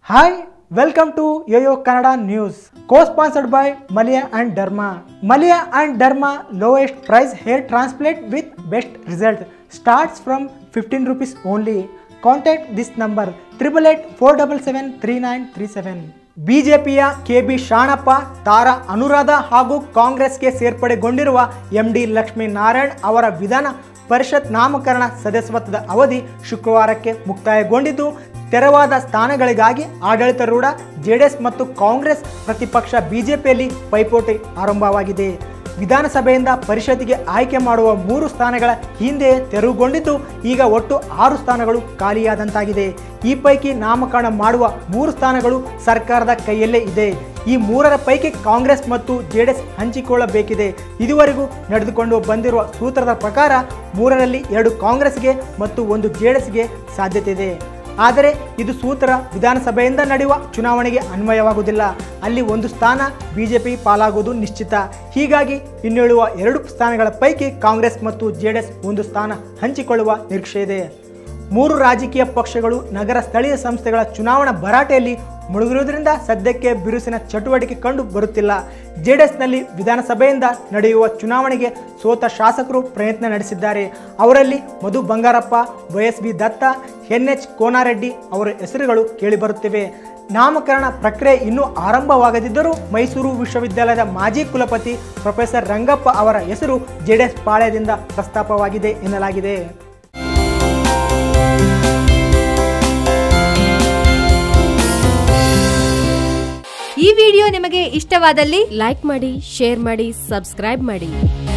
Hi, welcome to Yoyo Kannada News. Co-sponsored by Malia and Dharma. Malia and Dharma lowest price hair transplant with best result starts from 15 rupees only. Contact this number triple eight four double seven three nine three seven. ಬಿಜೆಪಿಯ K B Shanappa Tara Anuradha ಹಾಗೂ ಕಾಂಗ್ರೆಸ್ಗೆ ಸೇರ್ಪಡೆಗೊಂಡಿರುವ M D Lakshminarayan ಅವರ ವಿಧಾನ ಪರಿಷತ್ ನಾಮಕರಣ ಸದಸ್ಯತ್ವದ ಅವಧಿ ಶುಕ್ರವಾರಕ್ಕೆ ಮುಕ್ತಾಯಗೊಂಡಿದ್ದು ತೆರವಾದ ಸ್ಥಾನಗಳಿಗಾಗಿ ಆಡಳಿತಾರೂಢ JDS ಮತ್ತು ಕಾಂಗ್ರೆಸ್ ಪ್ರತಿಪಕ್ಷ ಬಿಜೆಪಿಯಲ್ಲಿ ಪೈಪೋಟಿ ಆರಂಭವಾಗಿದೆ ವಿಧಾನಸಭೆಯಿಂದ ಪರಿಷತ್ತಿಗೆ ಆಯ್ಕೆ ಮಾಡುವ ಮೂರು ಸ್ಥಾನಗಳ ಹಿಂದೆ ತೆರವುಗೊಂಡಿದ್ದು ಈಗ ಒಟ್ಟು ಆರು ಸ್ಥಾನಗಳು ಖಾಲಿಯಾದಂತಾಗಿದೆ ಈ ಪೈಕಿ ನಾಮಕರಣ ಮಾಡುವ ಮೂರು ಸ್ಥಾನಗಳು ಸರ್ಕಾರದ ಕೈಯಲ್ಲೇ ಇದೆ ಈ ಮೂರರ ಪೈಕಿ ಕಾಂಗ್ರೆಸ್ ಮತ್ತು ಜೆಡಿಎಸ್ ಹಂಚಿಕೊಳ್ಳಬೇಕಿದೆ ಇದುವರೆಗೂ ನಡೆದುಕೊಂಡು ಬಂದಿರುವ ಸೂತ್ರದ ಪ್ರಕಾರ ಮೂರರಲ್ಲಿ ಎರಡು ಕಾಂಗ್ರೆಸ್ಗೆ ಮತ್ತು ಒಂದು ಜೆಡಿಎಸ್ಗೆ ಸಾಧ್ಯತೆ ಇದೆ ಆದರೆ ಇದು ಸೂತ್ರ ವಿಧಾನಸಭೆಯಿಂದ ನಡೆಯುವ ಚುನಾವಣೆಗೆ ಅನ್ವಯವಾಗುವುದಿಲ್ಲ ಅಲ್ಲಿ ಒಂದು ಸ್ಥಾನ ಬಿಜೆಪಿ ಪಾಲಾಗುವುದು ನಿಶ್ಚಿತ ಹೀಗಾಗಿ ಇನ್ನುಳಿಯುವ ಎರಡು ಸ್ಥಾನಗಳ ಪೈಕಿ ಕಾಂಗ್ರೆಸ್ ಮತ್ತು ಜೆಡಿಎಸ್ ಒಂದು ಸ್ಥಾನ ಹಂಚಿಕೊಳ್ಳುವ ನಿರೀಕ್ಷೆ ಇದೆ ಮೂರು ರಾಜಕೀಯ ಪಕ್ಷಗಳು ನಗರ ಸ್ಥಳೀಯ ಸಂಸ್ಥೆಗಳ ಚುನಾವಣಾ ಭರಾಟೆಯಲ್ಲಿ ಮುಳುಗಿರುವುದರಿಂದ ಸದ್ಯಕ್ಕೆ ಬಿರುಸಿನ ಚಟುವಟಿಕೆ ಕಂಡು ಬರುತ್ತಿಲ್ಲ ಜೆಡಿಎಸ್ನಲ್ಲಿ ವಿಧಾನಸಭೆಯಿಂದ ನಡೆಯುವ ಚುನಾವಣೆಗೆ ಸೋತ ಶಾಸಕರು ಪ್ರಯತ್ನ ನಡೆಸಿದ್ದಾರೆ ಅವರಲ್ಲಿ Madhu Bangarappa Y S B Datta N H Konareddy ಅವರ ಹೆಸರುಗಳು ಕೇಳಿಬರುತ್ತಿವೆ ನಾಮಕರಣ ಪ್ರಕ್ರಿಯೆ ಇನ್ನೂ ಆರಂಭವಾಗದಿದ್ದರೂ ಮೈಸೂರು ವಿಶ್ವವಿದ್ಯಾಲಯದ ಮಾಜಿ ಕುಲಪತಿ ಪ್ರೊಫೆಸರ್ ರಂಗಪ್ಪ ಅವರ ಹೆಸರು ಜೆಡಿಎಸ್ ಪಾಳ್ಯದಿಂದ ಪ್ರಸ್ತಾಪವಾಗಿದೆ ಎನ್ನಲಾಗಿದೆ ಈ ವಿಡಿಯೋ ನಿಮಗೆ ಇಷ್ಟವಾದಲ್ಲಿ ಲೈಕ್ ಮಾಡಿ ಶೇರ್ ಮಾಡಿ ಸಬ್ಸ್ಕ್ರೈಬ್ ಮಾಡಿ